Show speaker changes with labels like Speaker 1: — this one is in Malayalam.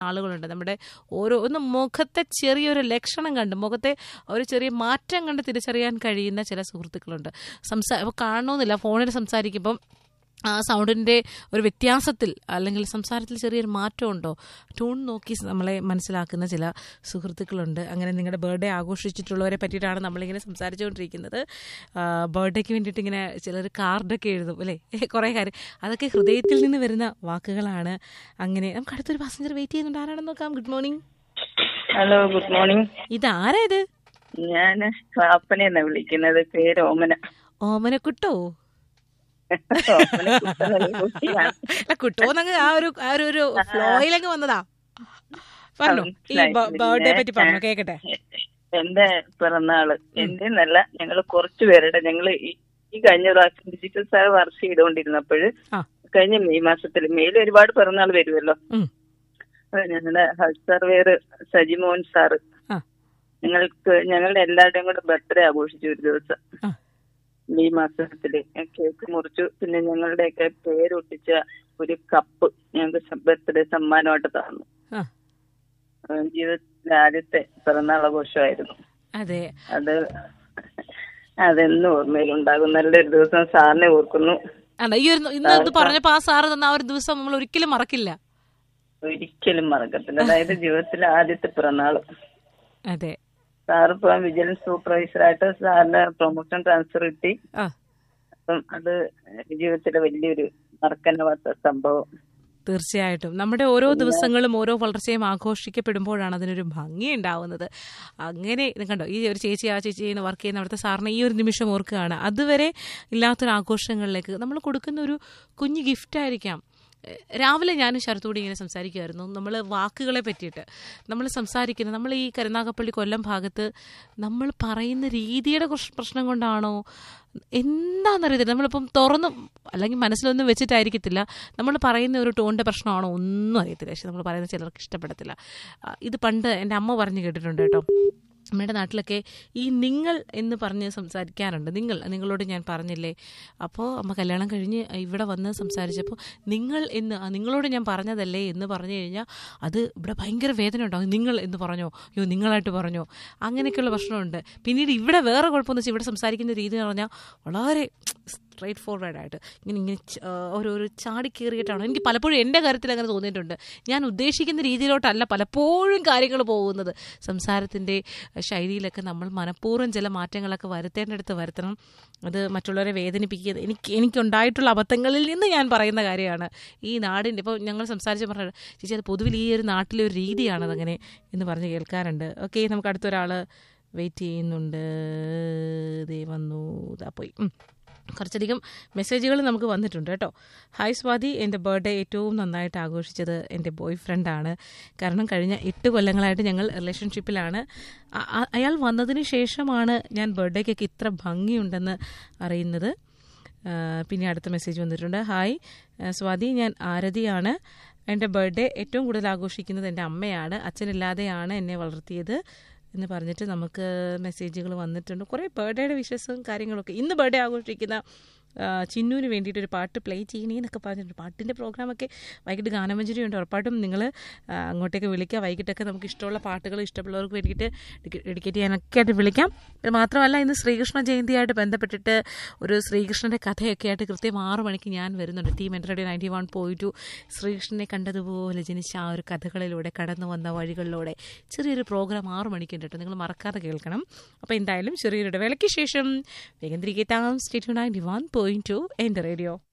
Speaker 1: ആളുകളുണ്ട് നമ്മുടെ ഓരോ ഒന്ന് മുഖത്തെ ചെറിയൊരു ലക്ഷണം കണ്ട് മുഖത്തെ ഒരു ചെറിയ മാറ്റം കണ്ട് തിരിച്ചറിയാൻ കഴിയുന്ന ചില സുഹൃത്തുക്കളുണ്ട് സംസാ അപ്പോൾ കാണണമെന്നില്ല ഫോണിൽ സംസാരിക്കുമ്പം ആ സൗണ്ടിൻ്റെ ഒരു വ്യത്യാസത്തിൽ അല്ലെങ്കിൽ സംസാരത്തിൽ ചെറിയൊരു മാറ്റമുണ്ടോ ടൂൺ നോക്കി നമ്മളെ മനസ്സിലാക്കുന്ന ചില സുഹൃത്തുക്കളുണ്ട് അങ്ങനെ നിങ്ങളുടെ ബർത്ത്ഡേ ആഘോഷിച്ചിട്ടുള്ളവരെ പറ്റിയിട്ടാണ് നമ്മളിങ്ങനെ സംസാരിച്ചുകൊണ്ടിരിക്കുന്നത് ബർത്ത്ഡേക്ക് വേണ്ടിയിട്ട് ഇങ്ങനെ ചിലർ കാർഡൊക്കെ എഴുതും അല്ലേ കുറേ കാര്യം അതൊക്കെ ഹൃദയത്തിൽ നിന്ന് വരുന്ന വാക്കുകളാണ് അങ്ങനെ നമുക്ക് അടുത്തൊരു പാസഞ്ചർ വെയിറ്റ് ചെയ്യുന്നുണ്ട് ആരാണെന്ന് നോക്കാം good morning
Speaker 2: hello good morning
Speaker 1: ഇതാരാ ഇത്
Speaker 2: ഞാൻ ക്ലാപ്പനെന്നാ വിളിക്കുന്നത് പേര് ഓമന
Speaker 1: ഓമനക്കുട്ടോ
Speaker 2: ഓമന കുട്ടനെന്ന കുട്ടിയാണ്.
Speaker 1: അല്ല കുട്ടോന്നങ്ങ് ആ ഒരു ആ ഒരു ഒരു ഫ്ലോയിലങ്ങ് വന്നതാ പറഞ്ഞു ഈ
Speaker 2: മനസ്സിലായി.
Speaker 1: ബർത്ത്ഡേ പറ്റി പറഞ്ഞു
Speaker 2: പിന്നെ,
Speaker 1: കേക്കട്ടെ
Speaker 2: എന്റെ പിറന്നാള് എന്റെ എന്നല്ല ഞങ്ങള് കുറച്ചു പേരുടെ ഞങ്ങള് ഈ ഈ കഴിഞ്ഞ പ്രാവശ്യം ഡിജിറ്റൽ സാർ വർക്ക് ചെയ്തുകൊണ്ടിരുന്നപ്പോൾ
Speaker 1: ആ
Speaker 2: കഴിഞ്ഞ മെയ് മാസത്തിൽ മെയ്യിൽ ഒരുപാട് പിറന്നാൾ വരുമല്ലോ
Speaker 1: ഉം,
Speaker 2: അത് ഞങ്ങളുടെ ഹെൽത്ത് സർവേയർ സജിമോഹൻ സാറ്
Speaker 1: ആ
Speaker 2: ഞങ്ങൾക്ക് ഞങ്ങളുടെ എല്ലാവരുടെയും കൂടെ ബർത്ത്ഡേ ആഘോഷിച്ചു ഒരു ദിവസം
Speaker 1: ആ
Speaker 2: മെയ് മാസത്തില് കേക്ക് മുറിച്ചു പിന്നെ ഞങ്ങളുടെയൊക്കെ പേരൊട്ടിച്ച ഒരു കപ്പ് ഞങ്ങൾക്ക് ബർത്ത്ഡേ സമ്മാനമായിട്ട് തന്നു
Speaker 1: ആ
Speaker 2: ആ, ജീവിതത്തിലെ ആദ്യത്തെ പിറന്നാൾ ആഘോഷമായിരുന്നു
Speaker 1: അതെ
Speaker 2: അത് അതെന്നും ഓർമ്മയിലുണ്ടാകും നല്ലൊരു ദിവസം സാറിനെ ഓർക്കുന്നു
Speaker 1: അല്ല ഈ ഒരു ഇന്ന് ഇത് പറഞ്ഞപ്പോ ആ സാറ് തന്ന ആ ഒരു ദിവസം നമ്മൾ ഒരിക്കലും മറക്കില്ല
Speaker 2: ഒരിക്കലും മറക്കത്തില്ല അതായത് ജീവിതത്തിലെ ആദ്യത്തെ പിറന്നാള്
Speaker 1: അതെ
Speaker 2: സാറ് ഇപ്പൊ വിജിലൻസ് സൂപ്പർവൈസറായിട്ട് സാറിന്റെ പ്രൊമോഷൻ ട്രാൻസ്ഫർ കിട്ടി
Speaker 1: ആ
Speaker 2: അപ്പം അത് ജീവിതത്തിലെ വലിയൊരു മറക്കാനാവാത്ത സംഭവം
Speaker 1: തീർച്ചയായിട്ടും നമ്മുടെ ഓരോ ദിവസങ്ങളും ഓരോ വളർച്ചയും ആഘോഷിക്കപ്പെടുമ്പോഴാണ് അതിനൊരു ഭംഗി ഉണ്ടാവുന്നത് അങ്ങനെ ഇത് കണ്ടോ ഈ ഒരു ചേച്ചി ആ ചേച്ചി ചെയ്യുന്ന വർക്ക് ചെയ്യുന്ന അവിടുത്തെ സാറിനെ ഈ ഒരു നിമിഷം ഓർക്കുകയാണ് അതുവരെ ഇല്ലാത്തൊരു ആഘോഷങ്ങളിലേക്ക് നമ്മൾ കൊടുക്കുന്ന ഒരു കുഞ്ഞു ഗിഫ്റ്റ് ആയിരിക്കാം എഹ് രാവിലെ ഞാൻ ശരത്തോട് ഇങ്ങനെ സംസാരിക്കുമായിരുന്നു നമ്മൾ വാക്കുകളെ പറ്റിയിട്ട് നമ്മൾ സംസാരിക്കുന്ന നമ്മൾ ഈ കരുനാഗപ്പള്ളി കൊല്ലം ഭാഗത്ത് നമ്മൾ പറയുന്ന രീതിയുടെ കുറച്ച് പ്രശ്നം കൊണ്ടാണോ എന്താണെന്നറിയത്തില്ല നമ്മളിപ്പം തുറന്ന് അല്ലെങ്കിൽ മനസ്സിലൊന്നും വെച്ചിട്ടായിരിക്കത്തില്ല നമ്മൾ പറയുന്ന ഒരു ടോണിൻ്റെ പ്രശ്നമാണോ ഒന്നും അറിയത്തില്ല പക്ഷെ നമ്മൾ പറയുന്ന ചിലർക്ക് ഇഷ്ടപ്പെടത്തില്ല ആ, ഇത് പണ്ട് എൻ്റെ അമ്മ പറഞ്ഞു കേട്ടിട്ടുണ്ട് കേട്ടോ നമ്മുടെ നാട്ടിലൊക്കെ ഈ നിങ്ങൾ എന്ന് പറഞ്ഞ് സംസാരിക്കാറുണ്ട് നിങ്ങൾ നിങ്ങളോട് ഞാൻ പറഞ്ഞില്ലേ അപ്പോൾ അമ്മ കല്യാണം കഴിഞ്ഞ് ഇവിടെ വന്ന് സംസാരിച്ചപ്പോൾ നിങ്ങൾ എന്ന് ആ, നിങ്ങളോട് ഞാൻ പറഞ്ഞതല്ലേ എന്ന് പറഞ്ഞു കഴിഞ്ഞാൽ അത് ഇവിടെ ഭയങ്കര വേദന ഉണ്ടാകും നിങ്ങൾ എന്ന് പറഞ്ഞോ അയ്യോ നിങ്ങളായിട്ട് പറഞ്ഞോ അങ്ങനെയൊക്കെയുള്ള പ്രശ്നമുണ്ട് പിന്നീട് ഇവിടെ വേറെ കുഴപ്പമെന്ന് വെച്ചാൽ ഇവിടെ സംസാരിക്കുന്ന രീതി എന്ന് പറഞ്ഞാൽ വളരെ സ്ട്രൈറ്റ് ഫോർവേഡ് ആയിട്ട് ഇങ്ങനെ ഇങ്ങനെ ച- ആ, ഓരോരോ ചാടി കയറിയിട്ടാണ് എനിക്ക് പലപ്പോഴും എൻ്റെ കാര്യത്തിൽ അങ്ങനെ തോന്നിയിട്ടുണ്ട് ഞാൻ ഉദ്ദേശിക്കുന്ന രീതിയിലോട്ടല്ല പലപ്പോഴും കാര്യങ്ങൾ പോകുന്നത് സംസാരത്തിൻ്റെ ശൈലിയിലൊക്കെ നമ്മൾ മനഃപൂർവ്വം ചില മാറ്റങ്ങളൊക്കെ വരുത്തേണ്ടടുത്ത് വരുത്തണം അത് മറ്റുള്ളവരെ വേദനിപ്പിക്കുക എനിക്ക് എനിക്കുണ്ടായിട്ടുള്ള അബദ്ധങ്ങളിൽ നിന്ന് ഞാൻ പറയുന്ന കാര്യമാണ് ഈ നാടിൻ്റെ ഇപ്പോൾ ഞങ്ങൾ സംസാരിച്ച് പറഞ്ഞത് ചേച്ചി അത് പൊതുവിൽ ഈ ഒരു നാട്ടിലെ ഒരു രീതിയാണ് അതങ്ങനെ എന്ന് പറഞ്ഞ് കേൾക്കാറുണ്ട് ഓക്കെ നമുക്ക് അടുത്തൊരാൾ വെയിറ്റ് ചെയ്യുന്നുണ്ട് ദേ വന്നു ഇതാ പോയി ഉം. കുറച്ചധികം മെസ്സേജുകൾ നമുക്ക് വന്നിട്ടുണ്ട് കേട്ടോ ഹായ് സ്വാതി എൻ്റെ ബർത്ത്ഡേ ഏറ്റവും നന്നായിട്ട് ആഘോഷിച്ചത് എൻ്റെ ബോയ് ഫ്രണ്ടാണ് കാരണം കഴിഞ്ഞ എട്ട് കൊല്ലങ്ങളായിട്ട് ഞങ്ങൾ റിലേഷൻഷിപ്പിലാണ് അ- അ- അയാൾ വന്നതിന് ശേഷമാണ് ഞാൻ ബർത്ത്ഡേക്കൊക്കെ ഇത്ര ഭംഗിയുണ്ടെന്ന് അറിയുന്നത് ആ, പിന്നെ അടുത്ത മെസ്സേജ് വന്നിട്ടുണ്ട് ഹായ് ആ, സ്വാതി ഞാൻ ആരതിയാണ് എൻ്റെ ബർത്ത്ഡേ ഏറ്റവും കൂടുതൽ ആഘോഷിക്കുന്നത് എൻ്റെ അമ്മയാണ് അച്ഛനില്ലാതെയാണ് എന്നെ വളർത്തിയത് എന്ന് പറഞ്ഞിട്ട് നമുക്ക് മെസ്സേജുകൾ വന്നിട്ടുണ്ട് കുറേ ബർത്ത്ഡേയുടെ വിഷസും കാര്യങ്ങളൊക്കെ ഇന്ന് ബർത്ത്ഡേ ആഘോഷിക്കുന്ന ആ, ചിന്നുവിന് വേണ്ടിയിട്ട് ഒരു പാട്ട് പ്ലേ ചെയ്യണേ എന്നൊക്കെ പറഞ്ഞിട്ടുണ്ട് പാട്ടിൻ്റെ പ്രോഗ്രാമൊക്കെ വൈകിട്ട് ഗാനമഞ്ജരി ഉണ്ട് ഉറപ്പായിട്ടും നിങ്ങൾ അങ്ങോട്ടേക്ക് വിളിക്കുക വൈകിട്ടൊക്കെ നമുക്ക് ഇഷ്ടമുള്ള പാട്ടുകൾ ഇഷ്ടമുള്ളവർക്ക് വേണ്ടിയിട്ട് ഡെഡിക്കേറ്റ് ചെയ്യാനൊക്കെ ആയിട്ട് വിളിക്കാം ഇത് മാത്രമല്ല ഇന്ന് ശ്രീകൃഷ്ണ ജയന്തിയായിട്ട് ബന്ധപ്പെട്ടിട്ട് ഒരു ശ്രീകൃഷ്ണൻ്റെ കഥയൊക്കെ ആയിട്ട് കൃത്യം ആറ് മണിക്ക് ഞാൻ വരുന്നുണ്ട് team N radio ninety one പോയിട്ടു ശ്രീകൃഷ്ണനെ കണ്ടതുപോലെ ജനിച്ച ആ ഒരു കഥകളിലൂടെ കടന്നു വന്ന വഴികളിലൂടെ ചെറിയൊരു പ്രോഗ്രാം ആറ് മണിക്കുണ്ട് കേട്ടോ നിങ്ങൾ മറക്കാതെ കേൾക്കണം അപ്പോൾ എന്തായാലും ചെറിയൊരു ഇടവേളയ്ക്ക് ശേഷം വേഗം തിരികെ താം സ്റ്റേറ്റ് നയൻറ്റി വൺ പോയിന്റ് ടു എൻ്റെ റേഡിയോ